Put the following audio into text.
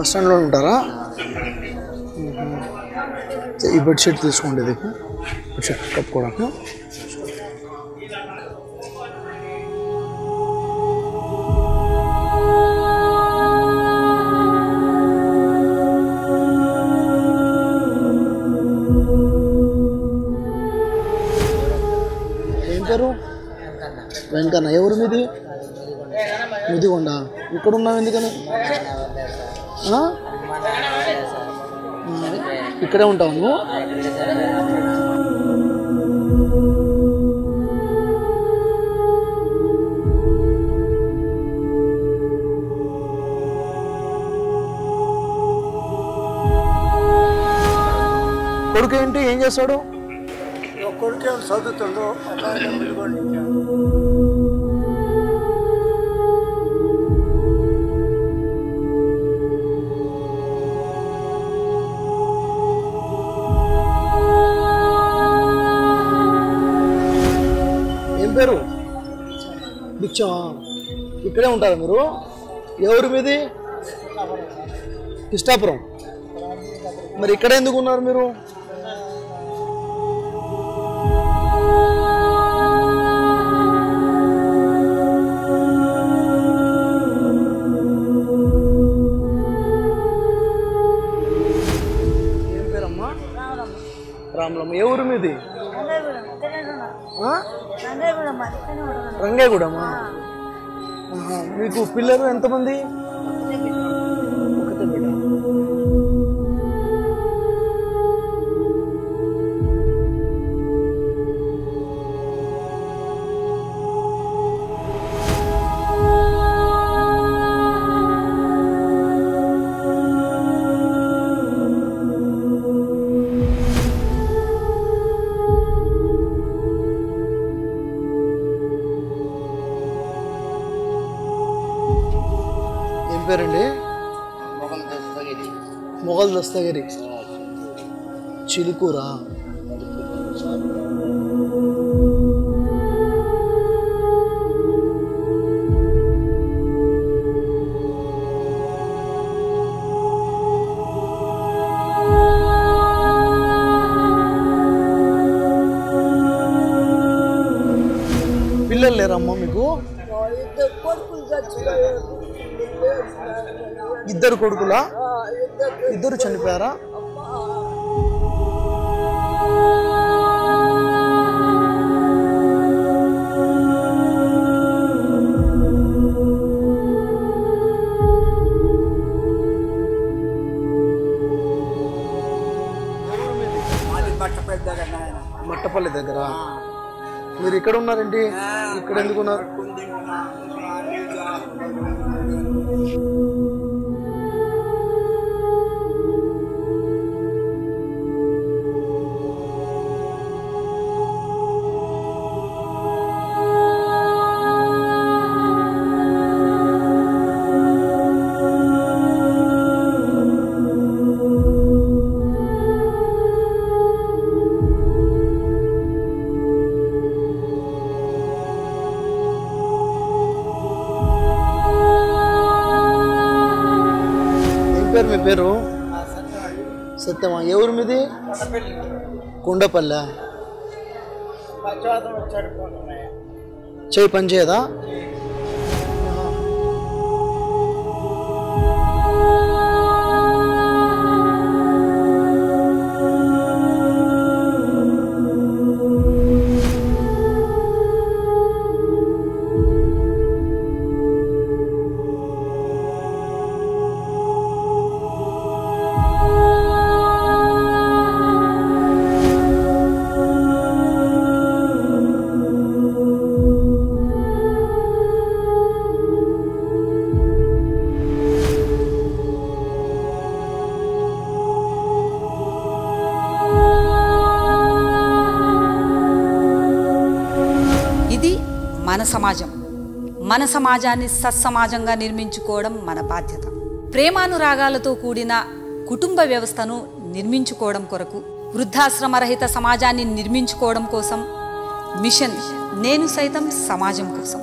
Bus స్టాండ్లో ఉంటారా మ్మ్. ఈ బెడ్షీట్ తీసుకోండి ఇది బెడ్షీట్ కప్పుకోవడానికి ఏం పేరు వెంకన్న ఎవరు మీది ముదిగొండ ఇక్కడ ఉన్నావు ఎందుకని ఆ? ఆ, ఇక్కడే ఉంటావు నువ్వు కొడుకు ఏంటి ఏం చేస్తాడు కొడుకు చదువుతుండు అబ్బాయి ముదిగొండ ఏం పేరు బిచ్చమా ఇక్కడే ఉంటారా మీరు ఎవరు మీది ఇష్టాపురం మరి ఇక్కడ ఎందుకు ఉన్నారు మీరు ఏం పేరమ్మా రాములమ్మ ఏ ఊరు మీది ఆ? రంగేగూడమా ఆహా. మీకు పిల్లలు ఎంతమంది ఒకతే బిడ్డ ఏం పేరండి మొఘల్ దస్తగిరి చిలుకూరా పిల్లలు లేరమ్మా మీకు ఇద్దరు కొడుకులా ఇద్దరు చనిపోయారా అది బట్ట పెద్దగా నాయన మట్టపల్లి దగ్గర మీరు ఇక్కడ ఉన్నారేంటి ఇక్కడ ఎందుకు ఉన్నారు ఏం పేరు మీ పేరు సత్యమా ఏ ఊరు మీది కొండపల్లె పశ్చాత్తం వచ్చాడు పోతున్నాయి చేయి పని చేయదా ఇది మన సమాజం మన సమాజాన్ని సత్సమాజంగా నిర్మించుకోవడం మన బాధ్యత ప్రేమానురాగాలతో కూడిన కుటుంబ వ్యవస్థను నిర్మించుకోవడం కొరకు వృద్ధాశ్రమరహిత సమాజాన్ని నిర్మించుకోవడం కోసం మిషన్ నేను సైతం సమాజం కోసం